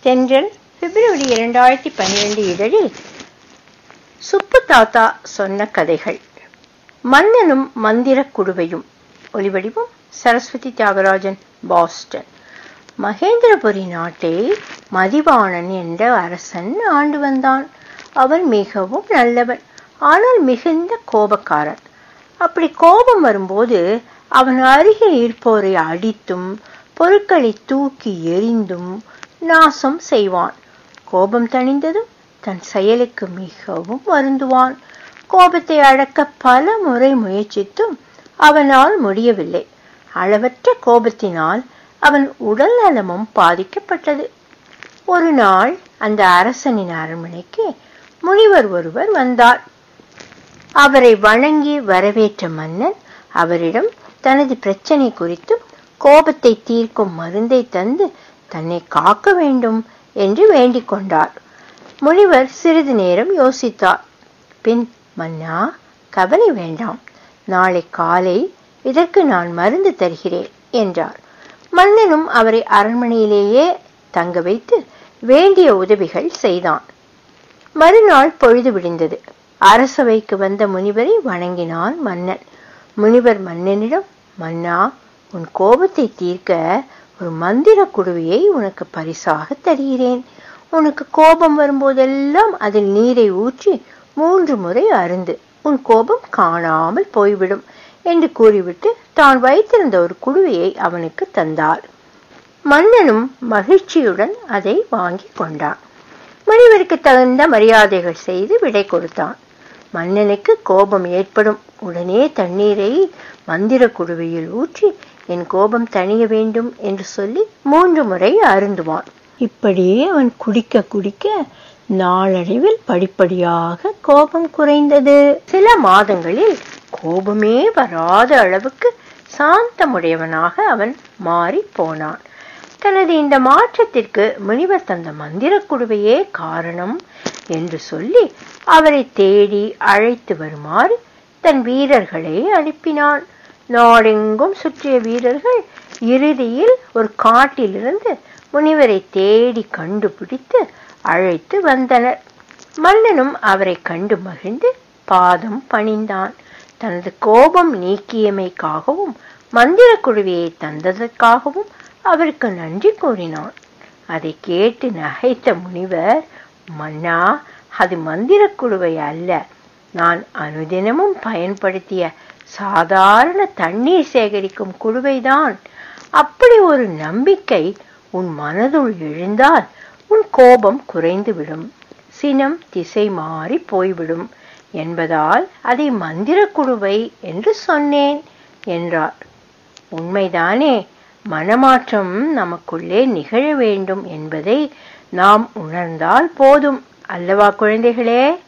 தென்றல் பிப்ரவரி இரண்டாயிரத்தி பன்னிரண்டு இதழில் சுப்பு தாத்தா சொன்ன கதைகள் மன்னனும் மந்திரக் குடுவையும் ஒலிவடிவம் சரஸ்வதி தியாகராஜன் பாஸ்டன் மகேந்திரபுரி நாட்டை மதிவாணன் என்ற அரசன் ஆண்டு வந்தான் அவன் மிகவும் நல்லவன் ஆனால் மிகுந்த கோபக்காரன் அப்படி கோபம் வரும்போது அவன் அருகில் இருப்போரை அடித்தும் பொருட்களை தூக்கி எறிந்தும் நாசம் செய்வான் கோபம் தணிந்ததும் தன் செயலுக்கு மிகவும் வருந்துவான் கோபத்தை அடக்க பல முறை முயற்சித்தும் அவனால் முடியவில்லை அளவற்ற கோபத்தினால் அவன் உடல் நலமும் பாதிக்கப்பட்டது ஒரு நாள் அந்த அரசனின் அரண்மனைக்கு முனிவர் ஒருவர் வந்தார் அவரை வணங்கி வரவேற்ற மன்னன் அவரிடம் தனது பிரச்சனை குறித்தும் கோபத்தை தீர்க்கும் மருந்தை தந்து தன்னை காக்க வேண்டும் என்று வேண்டிக் கொண்டார் முனிவர் சிறிது நேரம் யோசித்தார் பின் மன்னா கவலை வேண்டாம் நாளை காலை இதற்கு நான் மருந்து தருகிறேன் என்றார் மன்னனும் அவரை அரண்மனையிலேயே தங்க வைத்து வேண்டிய உதவிகள் செய்தான் மறுநாள் பொழுது விடிந்தது அரசவைக்கு வந்த முனிவரை வணங்கினான் மன்னன் முனிவர் மன்னனிடம் மன்னா உன் கோபத்தை தீர்க்க ஒரு மந்திர குடுவையை உனக்கு பரிசாக தருகிறேன் உனக்கு கோபம் வரும்போதெல்லாம் அதில் நீரை ஊற்றி மூன்று முறை அருந்து உன் கோபம் காணாமல் போய்விடும் என்று கூறிவிட்டு தான் வைத்திருந்த ஒரு குடுவையை அவனுக்கு தந்தார் மன்னனும் மகிழ்ச்சியுடன் அதை வாங்கி கொண்டான் முனிவருக்கு தகுந்த மரியாதைகள் செய்து விடை கொடுத்தான் மன்னனுக்கு கோபம் ஏற்படும் உடனே தண்ணீரை மந்திர குடுவையில் ஊற்றி என் கோபம் தணிய வேண்டும் என்று சொல்லி மூன்று முறை அருந்துவான் இப்படியே அவன் குடிக்க குடிக்க நாளடைவில் படிப்படியாக கோபம் குறைந்தது சில மாதங்களில் கோபமே வராத அளவுக்கு சாந்தமுடையவனாக அவன் மாறி போனான் தனது இந்த மாற்றத்திற்கு முனிவர் தந்த மந்திர குடுவையே காரணம் என்று சொல்லி அவரை தேடி அழைத்து வருமாறு தன் வீரர்களை அனுப்பினான் நாடெங்கும் சுற்றிய வீரர்கள் இறுதியில் ஒரு காட்டிலிருந்து முனிவரை தேடி கண்டுபிடித்து அழைத்து வந்தனர் மன்னனும் அவரை கண்டு மகிழ்ந்து பாதம் பணிந்தான் தனது கோபம் நீக்கியமைக்காகவும் மந்திர குழுவியை தந்ததற்காகவும் அவருக்கு நன்றி கூறினான் அதை கேட்டு நகைத்த முனிவர் மன்னா அது மந்திர குழுவை அல்ல நான் அனுதினமும் பயன்படுத்திய சாதாரண தண்ணீர் சேகரிக்கும் குழுவைதான் அப்படி ஒரு நம்பிக்கை உன் மனதுள் எழுந்தால் உன் கோபம் குறைந்துவிடும் சினம் திசை மாறி போய்விடும் என்பதால் அதை மந்திர குழுவை என்று சொன்னேன் என்றார் உண்மைதானே மனமாற்றம் நமக்குள்ளே நிகழ வேண்டும் என்பதை நாம் உணர்ந்தால் போதும் அல்லவா குழந்தைகளே